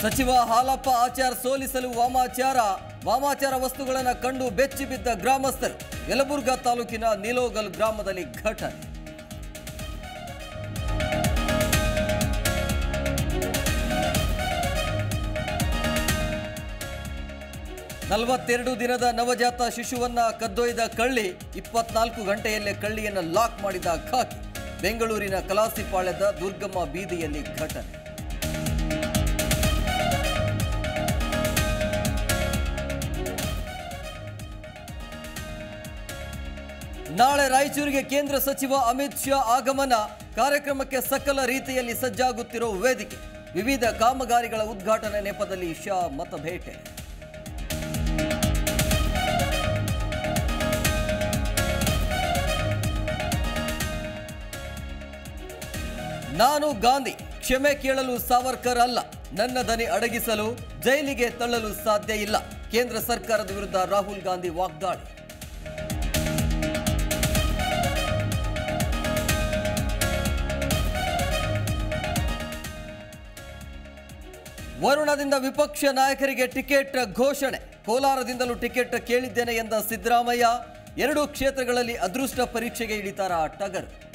ಸಚಿವ ಹಾಲಪ್ಪ ಆಚಾರ್ ಸೋಲಿಸಲು ವಾಮಾಚಾರ ವಾಮಾಚಾರ ವಸ್ತುಗಳನ್ನು ಕಂಡು ಬೆಚ್ಚಿ ಬಿದ್ದ ಗ್ರಾಮಸ್ಥರು ಯಲಬುರ್ಗಾ ತಾಲೂಕಿನ ನಿಲೋಗಲ್ ಗ್ರಾಮದಲ್ಲಿ ಘಟನೆ ನಲವತ್ತೆರಡು ದಿನದ ನವಜಾತ ಶಿಶುವನ್ನ ಕದ್ದೊಯ್ದ ಕಳ್ಳಿ ಇಪ್ಪತ್ನಾಲ್ಕು ಗಂಟೆಯಲ್ಲೇ ಕಳ್ಳಿಯನ್ನು ಲಾಕ್ ಮಾಡಿದ ಖಾಕಿ ಬೆಂಗಳೂರಿನ ಕಲಾಸಿಪಾಳ್ಯದ ದುರ್ಗಮ್ಮ ಬೀದಿಯಲ್ಲಿ ಘಟನೆ ನಾಳೆ ರಾಯಚೂರಿಗೆ ಕೇಂದ್ರ ಸಚಿವ ಅಮಿತ್ ಶಾ ಆಗಮನ ಕಾರ್ಯಕ್ರಮಕ್ಕೆ ಸಕಲ ರೀತಿಯಲ್ಲಿ ಸಜ್ಜಾಗುತ್ತಿರೋ ವೇದಿಕೆ ವಿವಿಧ ಕಾಮಗಾರಿಗಳ ಉದ್ಘಾಟನೆ ನೆಪದಲ್ಲಿ ಶಾ ಮತಭೇಟೆ ನಾನು ಗಾಂಧಿ ಕ್ಷಮೆ ಕೇಳಲು ಸಾವರ್ಕರ್ ಅಲ್ಲ ನನ್ನ ದನಿ ಅಡಗಿಸಲು ಜೈಲಿಗೆ ತಳ್ಳಲು ಸಾಧ್ಯ ಇಲ್ಲ ಕೇಂದ್ರ ಸರ್ಕಾರದ ವಿರುದ್ಧ ರಾಹುಲ್ ಗಾಂಧಿ ವಾಗ್ದಾಳಿ ವರುಣದಿಂದ ವಿಪಕ್ಷ ನಾಯಕರಿಗೆ ಟಿಕೆಟ್ ಘೋಷಣೆ ಕೋಲಾರದಿಂದಲೂ ಟಿಕೆಟ್ ಕೇಳಿದ್ದೇನೆ ಎಂದ ಸಿದ್ದರಾಮಯ್ಯ ಎರಡು ಕ್ಷೇತ್ರಗಳಲ್ಲಿ ಅದೃಷ್ಟ ಪರೀಕ್ಷೆಗೆ ಇಳಿತಾರ ಟಗರ್